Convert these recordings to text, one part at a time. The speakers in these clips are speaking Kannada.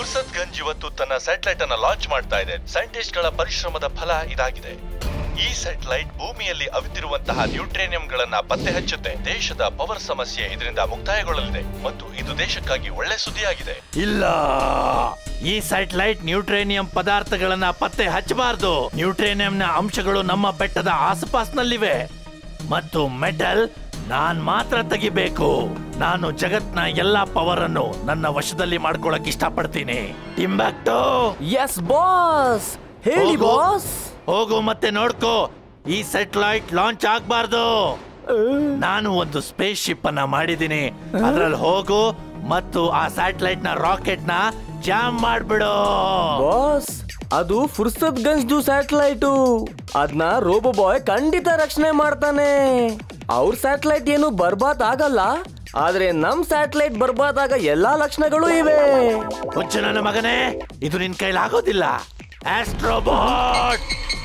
ಫುರ್ಸತ್ ಗಂಜ್ ಇವತ್ತು ತನ್ನ ಸ್ಯಾಟಲೈಟ್ ಅನ್ನ ಲಾಂಚ್ ಮಾಡ್ತಾ ಇದೆ ಸೈಂಟಿಸ್ಟ್ ಗಳ ಪರಿಶ್ರಮದ ಫಲ ಇದಾಗಿದೆ ಈ ಸ್ಯಾಟಲೈಟ್ ಭೂಮಿಯಲ್ಲಿ ಅವಿತಿರುವಂತಹ ನ್ಯೂಟ್ರೇನಿಯಂಗಳನ್ನ ಪತ್ತೆ ಹಚ್ಚುತ್ತೆ ದೇಶದ ಪವರ್ ಸಮಸ್ಯೆ ಇದರಿಂದ ಮುಕ್ತಾಯಗೊಳ್ಳಲಿದೆ ಮತ್ತು ಇದು ದೇಶಕ್ಕಾಗಿ ಒಳ್ಳೆ ಸುದ್ದಿಯಾಗಿದೆ ಇಲ್ಲ ಈ ಸ್ಯಾಟಲೈಟ್ ನ್ಯೂಟ್ರೇನಿಯಂ ಪದಾರ್ಥಗಳನ್ನ ಪತ್ತೆ ಹಚ್ಚಬಾರ್ದು ನ್ಯೂಟ್ರೇನಿಯಂನ ಅಂಶಗಳು ನಮ್ಮ ಬೆಟ್ಟದ ಆಸುಪಾಸ್ನಲ್ಲಿವೆ ಮತ್ತು ಮೆಟಲ್ ನಾನ್ ಮಾತ್ರ ತೆಗಿಬೇಕು ನಾನು ಜಗತ್ನ ಎಲ್ಲಾ ಪವರ್ ಅನ್ನು ನನ್ನ ವಶದಲ್ಲಿ ಮಾಡ್ಕೊಳಕ್ ಇಷ್ಟಪಡ್ತೀನಿ ಟಿಂಬ್ಯಾಕ್ಟೋ ಎಸ್ ಬಾಸ್ ಹೇಳಿ ಹೋಗು. ಬಾಸ್ ಹೋಗು ಮತ್ತೆ ನೋಡ್ಕೋ ಈ ಸೆಟಲೈಟ್ ಲಾಂಚ್ ಆಗ್ಬಾರ್ದು ನಾನು ಒಂದು ಸ್ಪೇಸ್ ಶಿಪ್ ಅನ್ನ ಮಾಡಿದ್ದೀನಿ ಅದ್ರಲ್ಲಿ ಹೋಗು ಮತ್ತು ಆ ಸ್ಯಾಟಲೈಟ್ ನ ರಾಕೆಟ್ ನ ಜಾಮ್ ಮಾಡ್ಬಿಡು ಬಾಸ್ ಅದು ಫುರ್ಸತ್ ಗಂಜ್ದು ಸ್ಯಾಟಲೈಟು ಅದನ್ನ ರೋಬೋ ಬಾಯ್ ಖಂಡಿತ ರಕ್ಷಣೆ ಮಾಡ್ತಾನೆ ಅವ್ರ ಸ್ಯಾಟಲೈಟ್ ಏನು ಬರ್ಬಾದ್ ಆಗಲ್ಲ ಆದ್ರೆ ನಮ್ ಸ್ಯಾಟಲೈಟ್ ಬರ್ಬಾದ್ ಆಗ ಎಲ್ಲಾ ಲಕ್ಷಣಗಳು ಇವೆ ಹುಚ್ಚು ನನ್ನ ಮಗನೇ ಇದು ನಿನ್ ಕೈಲಿ ಆಗೋದಿಲ್ಲ ಆಸ್ಟ್ರೋಬಾಟ್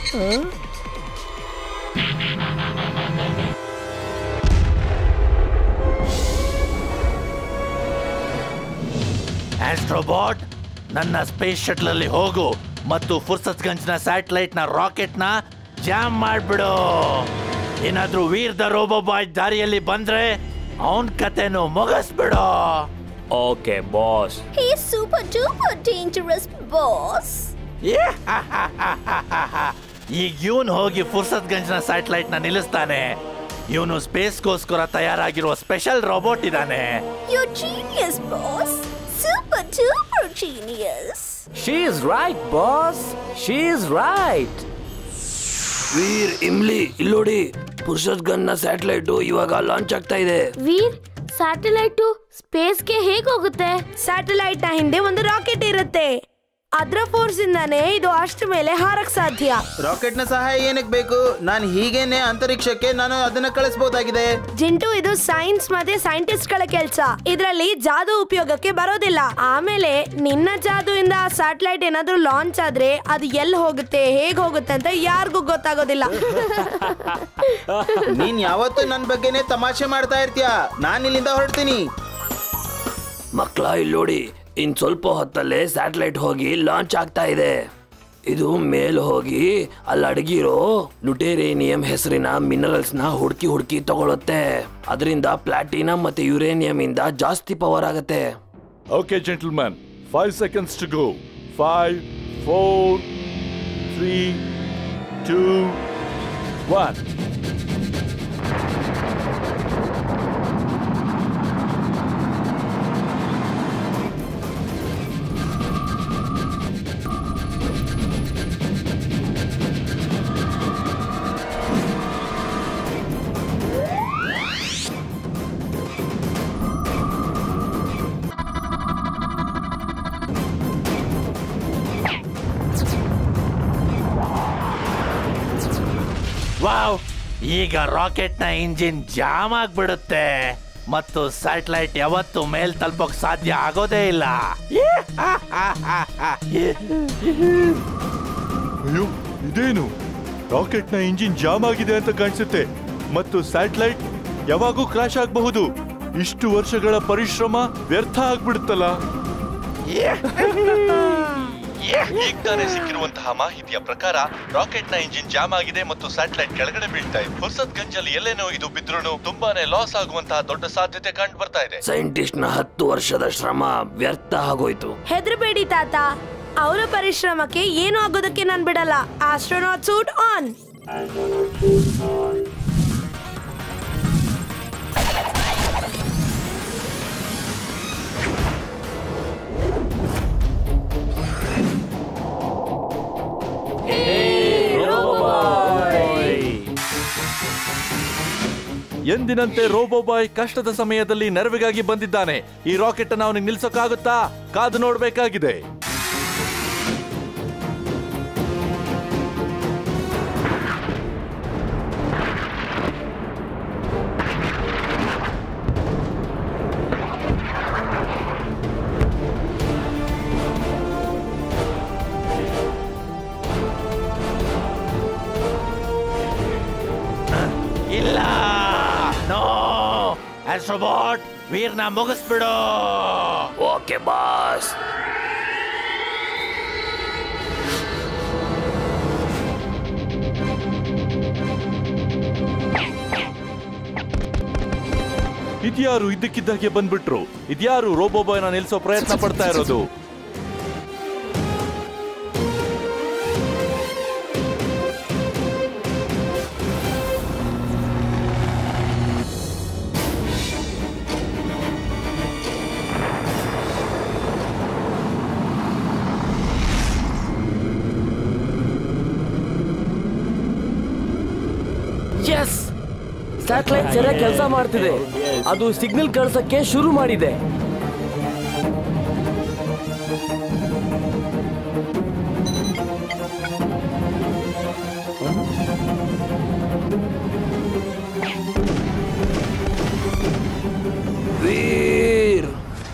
ಆಸ್ಟ್ರೋಬಾಟ್ ನನ್ನ ಸ್ಪೇಸ್ ಶಟ್ಲ್ ಅಲ್ಲಿ ಹೋಗು ಮತ್ತು ಫುರ್ಸತ್ಗಂಜ್ ನ ಸ್ಯಾಟಲೈಟ್ ನ ರಾಕೆಟ್ ನ ಜಾಮ್ ಮಾಡ್ಬಿಡು ಏನಾದ್ರೂ ವೀರ್ ದ ರೋಬೋ ಬಾಯ್ ದಾರಿಯಲ್ಲಿ ಬಂದ್ರೆ ಅವನ್ ಕತೆನು ಮುಗಿಸ್ಬಿಡು okay boss He's super duper dangerous, boss. ಈಗ ಇವನ್ ಹೋಗಿ ಫುರ್ಸತ್ಗಂಜ್ ನ ಸ್ಯಾಟಲೈಟ್ ನ ನಿಲ್ಲಿಸ್ತಾನೆ ಇವನು ಸ್ಪೇಸ್ಗೋಸ್ಕರ ತಯಾರಾಗಿರುವ ಸ್ಪೆಷಲ್ ರೋಬೋಟ್ ಇದ್ದಾನೆ You're genius, boss. Super duper genius. She is right boss she is right Veer ಇಮ್ಲಿ ಇಲ್ಲೋಡಿ ಪುರುಷತ್ ಗನ್ನ ಸ್ಯಾಟಲೈಟ್ ಇವಾಗ ಲಾಂಚ್ ಆಗ್ತಾ ಇದೆ ವೀರ್ ಸ್ಯಾಟಲೈಟು ಸ್ಪೇಸ್ಗೆ ಹೇಗೆ ಹೋಗುತ್ತೆ ಸ್ಯಾಟಲೈಟ್ ನ ಹಿಂದೆ ಒಂದು ರಾಕೆಟ್ ಇರುತ್ತೆ ಅದ್ರ ಫೋರ್ಸ್ ಇಂದಾನೆ ಇದು ಅಷ್ಟ್ರ ಮೇಲೆ ಹಾರಕ್ ಸಾಧ್ಯ ರಾಕೆಟ್ ನ ಸಹಾಯ ಏನಕ್ಕೆ ಬೇಕು ನಾನು ಹೀಗೇನೆ ಅಂತರಿಕ್ಷಕ್ಕೆ ನಾನು ಅದನ್ನ ಕಳಿಸಬಹುದಾಗಿದೆ ಜಿಂಟು ಇದು ಸೈನ್ಸ್ ಮತ್ತೆ ಸೈಂಟಿಸ್ಟ್ ಗಳ ಕೆಲ್ಸ ಇದ್ರಲ್ಲಿ ಜಾದು ಉಪಯೋಗಕ್ಕೆ ಬರೋದಿಲ್ಲ ಆಮೇಲೆ ನಿನ್ನ ಜಾದು ಇಂದ ಸ್ಯಾಟಲೈಟ್ ಏನಾದ್ರೂ ಲಾಂಚ್ ಆದ್ರೆ ಅದು ಎಲ್ಲಿ ಹೋಗುತ್ತೆ ಹೇಗ್ ಹೋಗುತ್ತೆ ಅಂತ ಯಾರಿಗೂ ಗೊತ್ತಾಗೋದಿಲ್ಲ ನೀನ್ ಯಾವತ್ತೂ ನನ್ ಬಗ್ಗೆನೆ ತಮಾಷೆ ಮಾಡ್ತಾ ಇರ್ತೀಯ ನಾನ್ ಇಲ್ಲಿಂದ ಹೊರಡ್ತೀನಿ ಮಕ್ಕಳ ಇಲ್ಲೋಡಿ ಇನ್ ಸ್ವಲ್ಪ ಹೊತ್ತಲ್ಲೇ ಸ್ಯಾಟಲೈಟ್ ಹೋಗಿ ಲಾಂಚ್ ಆಗ್ತಾ ಇದೆ ಇದು ಮೇಲ್ ಹೋಗಿ ಅಲ್ಲಿ ಅಡಗಿರೋ ಲುಟೇರೇನಿಯಂ ಹೆಸರಿನ ಮಿನರಲ್ಸ್ ನ ಹುಡುಕಿ ಹುಡುಕಿ ತಗೊಳುತ್ತೆ ಅದರಿಂದ ಪ್ಲಾಟಿನಂ ಮತ್ತೆ ಯುರೇನಿಯಂ ಇಂದ ಜಾಸ್ತಿ ಪವರ್ ಆಗತ್ತೆ Okay, gentlemen, five seconds to go. Five, four, three, two, one. Wow ಈಗ ರಾಕೆಟ್ ನ ಇಂಜಿನ್ ಜಾಮ್ ಆಗ್ಬಿಡುತ್ತೆ ಮತ್ತು ಸ್ಯಾಟಲೈಟ್ ಯಾವತ್ತು ಮೇಲ್ ತಲುಪೋಕ್ ಸಾಧ್ಯ ಆಗೋದೇ ಇಲ್ಲ ಅಯ್ಯೋ ಇದೇನು ರಾಕೆಟ್ ನ ಇಂಜಿನ್ ಜಾಮ್ ಆಗಿದೆ ಅಂತ ಕಾಣಿಸುತ್ತೆ ಮತ್ತು ಸ್ಯಾಟಲೈಟ್ ಯಾವಾಗೂ ಕ್ರಾಶ್ ಆಗಬಹುದು ಇಷ್ಟು ವರ್ಷಗಳ ಪರಿಶ್ರಮ ವ್ಯರ್ಥ ಆಗ್ಬಿಡುತ್ತಲ್ಲ ಈಗ ತಾನೇ ಸಿಕ್ಕಿರುವಂತಹ ಮಾಹಿತಿಯ ಪ್ರಕಾರ ರಾಕೆಟ್ ನ ಇಂಜಿನ್ ಜಾಮ್ ಆಗಿದೆ ಮತ್ತು ಸ್ಯಾಟಲೈಟ್ ಕೆಳಗಡೆ ಬೀಳ್ತಾ ಇದೆ ಫುರ್ಸತ್ ಗಂಜಲ್ಲಿ ಎಲ್ಲೇನೋ ಇದು ಬಿದ್ರೂ ತುಂಬಾನೇ ಲಾಸ್ ಆಗುವಂತಹ ದೊಡ್ಡ ಸಾಧ್ಯತೆ ಕಂಡು ಬರ್ತಾ ಇದೆ ಸೈಂಟಿಸ್ಟ್ ನ ಹತ್ತು ವರ್ಷದ ಶ್ರಮ ವ್ಯರ್ಥ ಆಗೋಯ್ತು ಹೆದರ್ಬೇಡಿ ತಾತ ಅವರ ಪರಿಶ್ರಮಕ್ಕೆ ಏನು ಆಗೋದಕ್ಕೆ ನಾನ್ ಬಿಡಲ್ಲ ಆಸ್ಟ್ರೋನಾಟ್ ಸೂಟ್ ಆನ್ ಎಂದಿನಂತೆ ರೋಬೋಬಾಯ್ ಕಷ್ಟದ ಸಮಯದಲ್ಲಿ ನೆರವಿಗಾಗಿ ಬಂದಿದ್ದಾನೆ ಈ ರಾಕೆಟ್ ಅನ್ನು ಅವನಿಗೆ ನಿಲ್ಸೋಕ್ಕಾಗುತ್ತಾ ಕಾದು ನೋಡ್ಬೇಕಾಗಿದೆ ಇಲ್ಲ ನೋ ಆಸ್ಟ್ರೋಬಾಟ್ ವೀರ್ನ ಮುಗಿಸ್ಬಿಡು ಓಕೆ ಬಾಸ್ ಇದ್ಯಾರು ಇದ್ದಕ್ಕಿದ್ದಾಗೆ ಬಂದ್ಬಿಟ್ರು ಇದ್ಯಾರು ರೋಬೋಬಾಯ್ನ ನಿಲ್ಸೋ ಪ್ರಯತ್ನ ಪಡ್ತಾ ಇರೋದು ಎಸ್ ಸ್ಯಾಟಲೈಟ್ ಸರಿಯಾಗಿ ಕೆಲಸ ಮಾಡ್ತಿದೆ ಅದು ಸಿಗ್ನಲ್ ಕಳ್ಸಕ್ಕೆ ಶುರು ಮಾಡಿದೆ ವೀರ್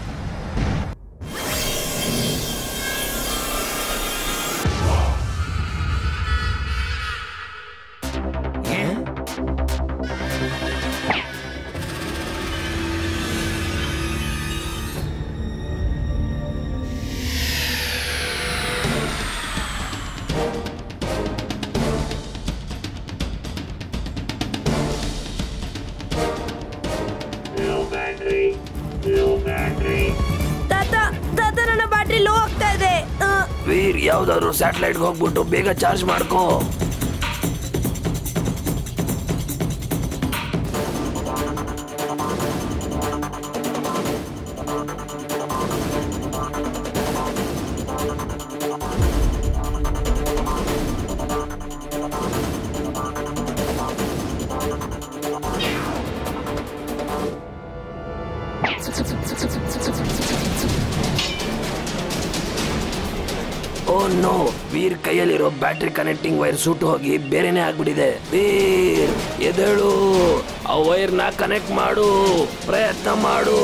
ತಾತ ತಾತ ನನ್ನ ಬ್ಯಾಟ್ರಿ ಲೋ ಆಗ್ತಾ ಇದೆ ಆ, ವೀರ್ ಯಾವ್ದಾದ್ರು ಸ್ಯಾಟಲೈಟ್ಗೆ ಹೋಗ್ಬಿಟ್ಟು ಬೇಗ ಚಾರ್ಜ್ ಮಾಡ್ಕೋ ಓ ನೋ ವೀರ್ ಕೈಯಲ್ಲಿರೋ ಬ್ಯಾಟ್ರಿ ಕನೆಕ್ಟಿಂಗ್ ವೈರ್ ಸುಟ್ಟು ಹೋಗಿ ಬೇರೆನೆ ಆಗ್ಬಿಟ್ಟಿದೆ ವೀರ್ ಎದೇಳು ಆ ವೈರ್ನ ಕನೆಕ್ಟ್ ಮಾಡು ಪ್ರಯತ್ನ ಮಾಡು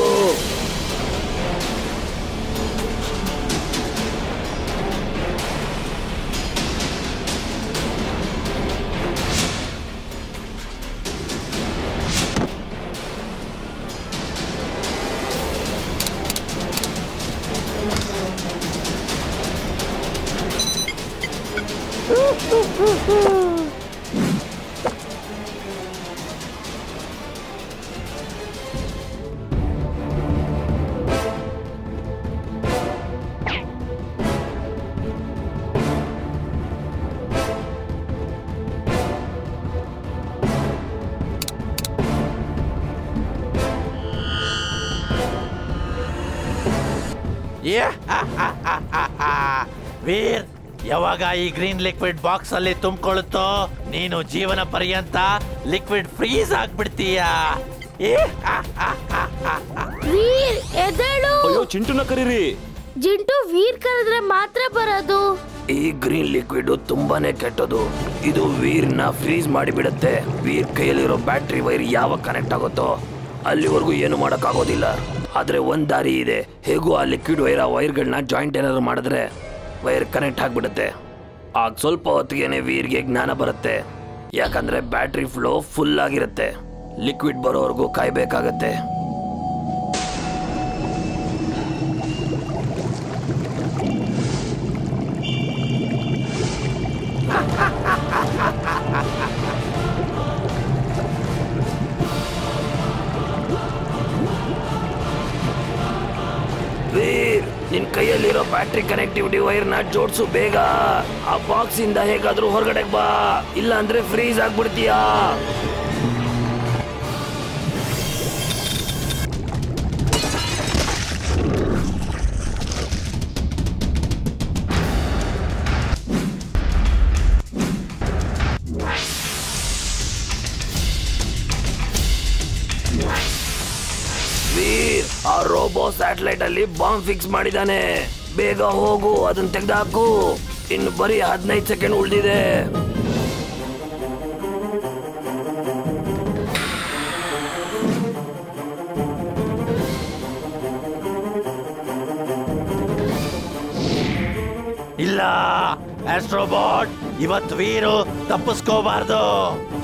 ಯೇ, ಹಾ, ಹಾ, ಹಾ, ಹಾ, ಹಾ. ವೀರ್ ಯಾವಾಗ ಈ ಗ್ರೀನ್ ಲಿಕ್ವಿಡ್ ಬಾಕ್ಸ್ ಅಲ್ಲಿ ತುಂಬಿಕೊಳ್ಳುತ್ತೋ ನೀನು ಜೀವನ ಪರ್ಯಂತ ಲಿಕ್ವಿಡ್ ಫ್ರೀಸ್ ಆಗ್ಬಿಡ್ತೀಯ ಏ, ಹಾ, ಹಾ, ಹಾ, ಹಾ, ಹಾ. ವೀರ್ ಎದ್ದೇಳು ಅಯ್ಯೋ ಚಿಂಟುನ ಕರೀರಿ ಜಿಂಟು ವೀರ್ ಕರೆದ್ರೆ ಮಾತ್ರ ಬರೋದು ಈ ಗ್ರೀನ್ ಲಿಕ್ವಿಡ್ ತುಂಬಾನೇ ಕೆಟ್ಟದು ಇದು ವೀರ್ನ ಫ್ರೀಸ್ ಮಾಡಿಬಿಡುತ್ತೆ ವೀರ್ ಕೈಯಲ್ಲಿರೋ ಬ್ಯಾಟ್ರಿ ವೈರ್ ಯಾವಾಗ ಕನೆಕ್ಟ್ ಆಗುತ್ತೋ ಅಲ್ಲಿವರೆಗೂ ಏನು ಮಾಡೋಕ್ಕಾಗೋದಿಲ್ಲ ಆದ್ರೆ ಒಂದ್ ದಾರಿ ಇದೆ ಹೇಗೂ ಆ ಲಿಕ್ವಿಡ್ ವೈರ್ ಆ ವೈರ್ಗಳನ್ನ ಜಾಯಿಂಟ್ ಏನಾದ್ರು ಮಾಡಿದ್ರೆ ವೈರ್ ಕನೆಕ್ಟ್ ಆಗ್ಬಿಡುತ್ತೆ ಆಗ ಸ್ವಲ್ಪ ಹೊತ್ತಿಗೆನೆ ವೀರ್ಗೆ ಜ್ಞಾನ ಬರುತ್ತೆ ಯಾಕಂದ್ರೆ ಬ್ಯಾಟ್ರಿ ಫ್ಲೋ ಫುಲ್ ಆಗಿರುತ್ತೆ ಲಿಕ್ವಿಡ್ ಬರೋವರೆಗೂ ಕಾಯ್ಬೇಕಾಗತ್ತೆ ವೀರ್ ನಿನ್ ಕೈಯಲ್ಲಿರೋ ಬ್ಯಾಟ್ರಿ ಕನೆಕ್ಟಿವಿಟಿ ವೈರ್ ನ ಜೋಡ್ಸು ಬೇಗ ಆ ಬಾಕ್ಸ್ ಇಂದ ಹೇಗಾದ್ರೂ ಹೊರಗಡೆ ಬಾ ಇಲ್ಲ ಅಂದ್ರೆ ಫ್ರೀಸ್ ಆಗ್ಬಿಡ್ತೀಯಾ ವೀರ್ ಆ ರೋಬೋ ಸ್ಯಾಟಲೈಟ್ ಅಲ್ಲಿ ಬಾಂಬ್ ಫಿಕ್ಸ್ ಮಾಡಿದಾನೆ ಬೇಗ ಹೋಗು ಅದನ್ನ ತೆಗೆದಾಕು ಇನ್ನು ಬರೀ ಹದಿನೈದು ಸೆಕೆಂಡ್ ಉಳಿದಿದೆ ಇಲ್ಲ ಆಸ್ಟ್ರೋಬಾಟ್ ಇವತ್ತು ವೀರು ತಪ್ಪಿಸ್ಕೋಬಾರ್ದು